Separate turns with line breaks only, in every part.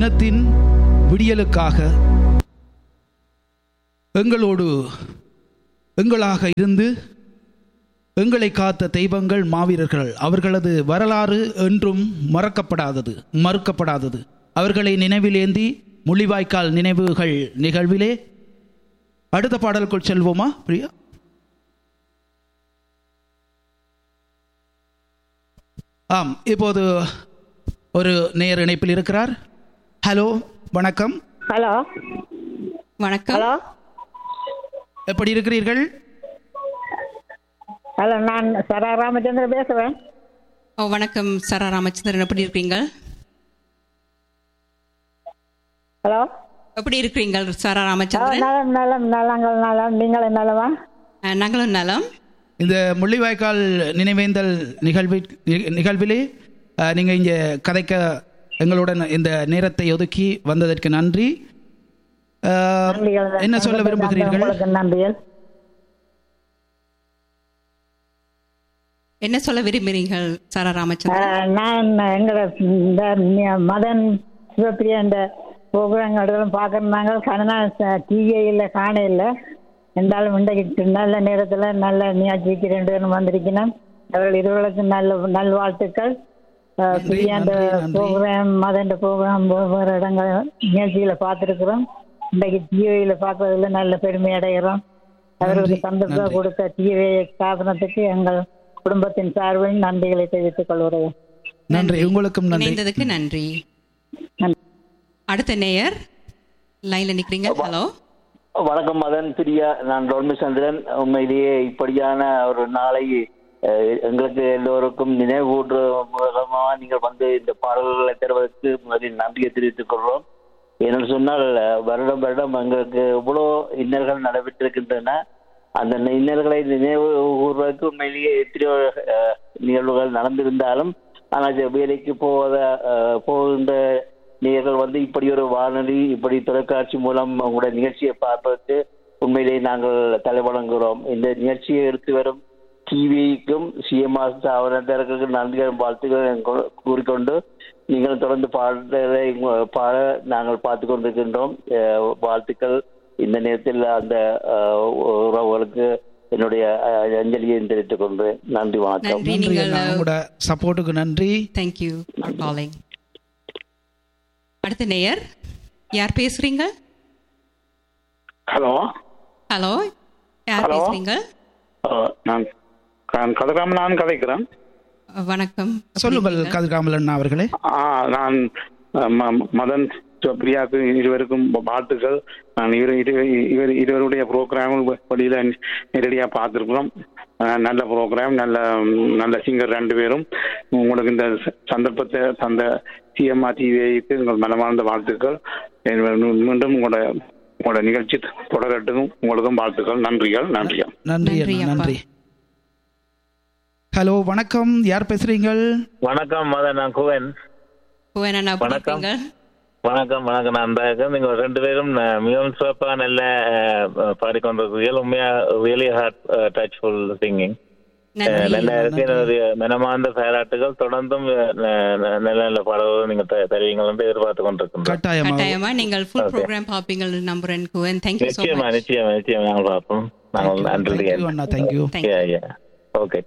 இனத்தின் விடியலுக்காக எங்களோடு எங்களாக இருந்து எங்களை காத்த தெய்வங்கள் மாவீரர்கள் அவர்களது வரலாறு என்றும் மறக்கப்படாதது மறுக்கப்படாதது அவர்களை நினைவிலேந்தி முள்ளிவாய்க்கால் நினைவுகள் நிகழ்விலே அடுத்த பாடலுக்குள் செல்வோமா பிரியா ஆம் இப்போது ஒரு நேர் இணைப்பில் இருக்கிறார் ஹலோ வணக்கம்
ஹலோ
வணக்கம்
ஹலோ
எப்படி இருக்கிறீர்கள்
ஹலோ நான் சரா ராமச்சந்திரன் பேசுகிறேன்
ஓ வணக்கம் சரா ராமச்சந்திரன் எப்படி இருக்கீங்க
ஹலோ
எப்படி இருக்கிறீங்க சரா
ஆ,
ராமச்சந்திரன்
நலம் நலம் நலங்கள் நலம் நீங்கள் நலமா
அஹ், நாங்களும் நலம்
இந்த முள்ளிவாய்க்கால் நினைவேந்தல் நிகழ்வி நி- நிகழ்விலே அஹ், நீங்க இங்க கதைக்க எங்களுடன் இந்த நேரத்தை ஒதுக்கி வந்ததற்கு நன்றி அஹ்,
நன்றிகள்
என்ன சொல்ல விரும்புகிறீர்கள்
உங்களுக்கு நன்றிகள்
என்ன சொல்ல விரும்புகிறீர்கள் சரா ராமச்சந்திரன்
ஆ, நான் எங்களோட இந்த ம- மதன் சிவப்பிரியா இந்த ப்ரோக்ராம் பார்க்குறாங்க கனனா டிவியில் காண இல்லை இருந்தாலும் இன்றைக்கு நல்ல நேரத்தில் நல்ல நியாட்சிக்கு ரெண்டு பேரும் வந்திருக்கணும் அவர்கள் இருவர்களுக்கு நல்ல நல்வாழ்த்துக்கள் ஆ,
நன்றி,
பிரியா அந்த
நன்றி, நன்றி.
ப்ரோக்ராம் மதன் ப்ரோக்ராம் ஒவ்வொரு இடங்கள் நிகழ்ச்சிகளை பார்த்துருக்குறோம் இன்றைக்கு டிவியில் பார்க்கறதுல நல்ல பெருமை அடைகிறோம் அவர்களுக்கு
நன்றி,
சந்தர்ப்பம்
நன்றி.
கொடுத்த டிவி ஸ்தாபனத்துக்கு எங்கள் குடும்பத்தின் சார்பில் நன்றிகளை தெரிவித்துக் கொள்கிறேன்
நன்றி உங்களுக்கும் நன்றி
இணைந்ததுக்கு நன்றி
நன்றி.
அடுத்த நேயர் லைன்ல நிக்கிறீங்க ஹலோ
வணக்கம் மதன் பிரியா நான் டோல்மி சந்திரன் உண்மையிலேயே இப்படியான ஒரு நாளை அஹ், எங்களுக்கு எல்லோருக்கும் நினைவூற்று மூலமாக நீங்கள் வந்து இந்த பாடல்களை தருவதற்கு முதலில் நன்றியை தெரிவித்துக் கொள்கிறோம் ஏனென்று சொன்னால் அஹ், வருடம் வருடம் எங்களுக்கு இவ்வளோ இன்னல்கள் நடைபெற்றிருக்கின்றன அந்த இன்னல்களை நினைவு கூறுவதற்கு உண்மையிலேயே எத்தனையோ அஹ், நிகழ்வுகள் நடந்திருந்தாலும் ஆனால் வேலைக்கு போவத அஹ், போகின்ற நீங்கள் வந்து இப்படி ஒரு வானொலி இப்படி தொலைக்காட்சி மூலம் உங்களுடைய நிகழ்ச்சியை பார்ப்பதற்கு உண்மையிலேயே நாங்கள் தலைவணங்குகிறோம் இந்த நிகழ்ச்சியை எடுத்து வரும் டிவிக்கும் சிஎம்ஆர் ஸ்தாபனத்திற்கு நன்றிகள் வாழ்த்துக்கள் கூறிக்கொண்டு நீங்கள் தொடர்ந்து பாடலை உங்க- பாட நாங்கள் பார்த்து கொண்டிருக்கின்றோம் அஹ், வாழ்த்துக்கள் இந்த நேரத்தில் அந்த அஹ், உறவுகளுக்கு என்னுடைய அஹ், அஞ்சலியை தெரிவித்துக் கொள்கிறேன் நன்றி வணக்கம்
நன்றி
நன்றி
நீங்கள்
அண்ணா. உங்களோட சப்போர்ட்டுக்கு நன்றி
தேங்க்யூ காலிங் அடுத்த நேயர் யார் பேசுறீங்க
ஹலோ
ஹலோ யார்
Hello.
பேசுறீங்க
அஹ், நான் நான் கதிராம நான் கதைக்கிறேன்
வணக்கம் எப்படி
சொல்லுங்கள்
இருக்கீங்க?
கதிர்காமலன் அவர்களே
ஆ, நான் அஹ், ம- மதன் பிரியாக்கு இருவருக்கும் வாழ்த்துக்கள் நான் இவர் இரு- இவர் இருவருடைய ப்ரோக்ராம் வழியில நேரடியாக பார்த்துருக்குறோம் அஹ், நல்ல ப்ரோக்ராம் நல்ல நல்ல சிங்கர் ரெண்டு பேரும் உங்களுக்கு இந்த ச- சந்தர்ப்பத்தை தந்த சிஎம்ஆர் டிவிக்கு உங்கள் மனமார்ந்த வாழ்த்துக்கள் மீ- மீண்டும் உங்களோட உங்களோட நிகழ்ச்சி தொடரட்டும் உங்களுக்கும் வாழ்த்துக்கள் நன்றிகள் நன்றியா
நன்றி
நன்றி,
அண்ணா
அப்பா.
நன்றி ஹலோ வணக்கம் யார் பேசுறீங்கள்
வணக்கம் மதன் நான் குவன்
புவன் அண்ணா எப்படி
வணக்கம்.
இருக்கீங்க
வணக்கம் வணக்கம் நான் இந்த நீங்க ரெண்டு பேரும் அஹ், மிகவும் சிறப்பா நல்ல அஹ், பாடிக்கொண்டிருக்கிறீர்கள் உண்மையா ரியலி ஹார்ட் டச்ஃபுல் சிங்கிங்
நன்றி
நல்ல இருக்கு என்னுடைய மனமார்ந்த பாராட்டுகள் தொடர்ந்தும் அஹ், ந- நல்ல நல்ல பாடல்கள் நீங்க த- தருவீங்கள் என்று எதிர்பார்த்து கொண்டிருக்கின்றோம்
கட்டாயமா
கட்டாயமா நீங்கள் ஃபுல்
Okay.
ப்ரோக்ராம் பார்ப்பீங்கள் நம்புறேன் குவன் தேங்க்யூ ஸோ
நிச்சயமா
மச்
நிச்சயமா நிச்சயமா நாங்கள் பார்ப்போம் நாங்கள் நன்றி
தேங்க்யூ அண்ணா தேங்க்யூ
தேங்க்யூ
ஓகே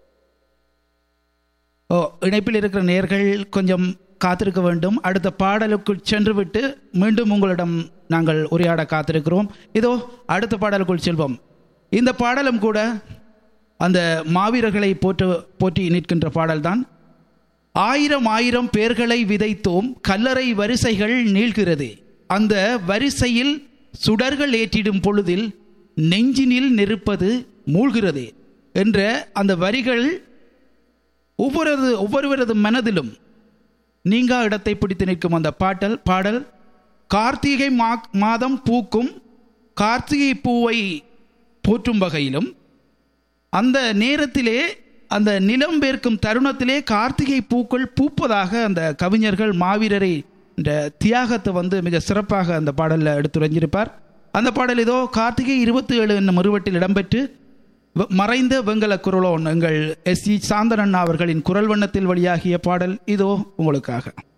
ஓ இணைப்பில் இருக்கிற நேர்கள் கொஞ்சம் காத்திருக்க வேண்டும் அடுத்த பாடலுக்குள் சென்று விட்டு மீண்டும் உங்களிடம் நாங்கள் உரையாட காத்திருக்கிறோம் இதோ அடுத்த பாடலுக்குள் செல்வோம் இந்த பாடலும் கூட அந்த மாவீரர்களை போற்று போற்றி நிற்கின்ற பாடல்தான் ஆயிரம் ஆயிரம் பேர்களை விதைத்தோம் கல்லறை வரிசைகள் நீள்கிறது அந்த வரிசையில் சுடர்கள் ஏற்றிடும் பொழுதில் நெஞ்சினில் நெருப்பது மூழ்கிறது என்ற அந்த வரிகள் ஒவ்வொரு ஒவ்வொருவரது மனதிலும் நீங்கா இடத்தை பிடித்து நிற்கும் அந்த பாட்டல் பாடல் கார்த்திகை மா மாதம் பூக்கும் கார்த்திகை பூவை போற்றும் வகையிலும் அந்த நேரத்திலே அந்த நிலம் பேர்க்கும் தருணத்திலே கார்த்திகை பூக்கள் பூப்பதாக அந்த கவிஞர்கள் மாவீரரை இந்த தியாகத்தை வந்து மிக சிறப்பாக அந்த பாடலில் எடுத்துரைஞ்சிருப்பார் அந்த பாடல் இதோ கார்த்திகை இருபத்தி ஏழு என்னும் மறுவட்டில் இடம்பெற்று வ- மறைந்த வெங்கல குரலோன் எங்கள் எஸ் ஜி சாந்தனண்ணா அவர்களின் குரல் வண்ணத்தில் வழியாகிய பாடல் இதோ உங்களுக்காக